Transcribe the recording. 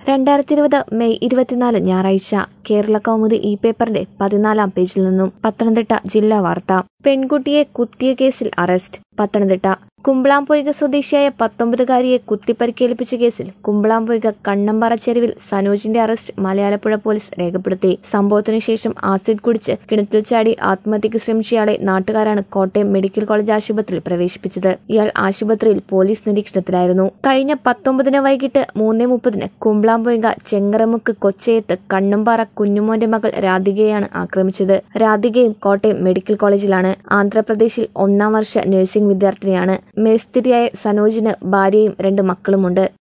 രണ്ടായിരത്തി ഇരുപത് മെയ് ഇരുപത്തിനാല് ഞായറാഴ്ച കേരള കൗമുദി ഇ പേപ്പറിന്റെ പതിനാലാം പേജിൽ നിന്നും പത്തനംതിട്ട ജില്ലാ വാർത്ത പെൺകുട്ടിയെ കുത്തിയ കേസിൽ അറസ്റ്റ് പത്തനംതിട്ട കുമ്പളാംപൊയ്ക സ്വദേശിയായ പത്തൊമ്പതുകാരിയെ കുത്തിപ്പരിക്കേൽപ്പിച്ച കേസിൽ കുമ്പളാംപൊയ്ക കണ്ണമ്പാറ ചെരുവിൽ സനോജിന്റെ അറസ്റ്റ് മലയാളപ്പുഴ പോലീസ് രേഖപ്പെടുത്തി സംഭവത്തിനു ശേഷം ആസിഡ് കുടിച്ച് കിണറ്റിൽ ചാടി ആത്മഹത്യക്ക് ശ്രമിച്ചയാളെ നാട്ടുകാരാണ് കോട്ടയം മെഡിക്കൽ കോളേജ് ആശുപത്രിയിൽ പ്രവേശിപ്പിച്ചത് ഇയാൾ ആശുപത്രിയിൽ പോലീസ് നിരീക്ഷണത്തിലായിരുന്നു കഴിഞ്ഞ പത്തൊമ്പതിന് വൈകിട്ട് മൂന്നേ മുപ്പതിന് കുമ്പളാംപൊയ്ക ചെങ്ങറമുക്ക് കൊച്ചയത്ത് കണ്ണമ്പാറ കുഞ്ഞുമോന്റെ മകൾ രാധികയെയാണ് ആക്രമിച്ചത് രാധികയും കോട്ടയം മെഡിക്കൽ കോളേജിലാണ് ആന്ധ്രാപ്രദേശിൽ ഒന്നാം വർഷ നഴ്സിംഗ് വിദ്യാർത്ഥിനിയാണ് മേസ്തിരിയായ സനോജിന് ഭാര്യയും രണ്ട് മക്കളുമുണ്ട്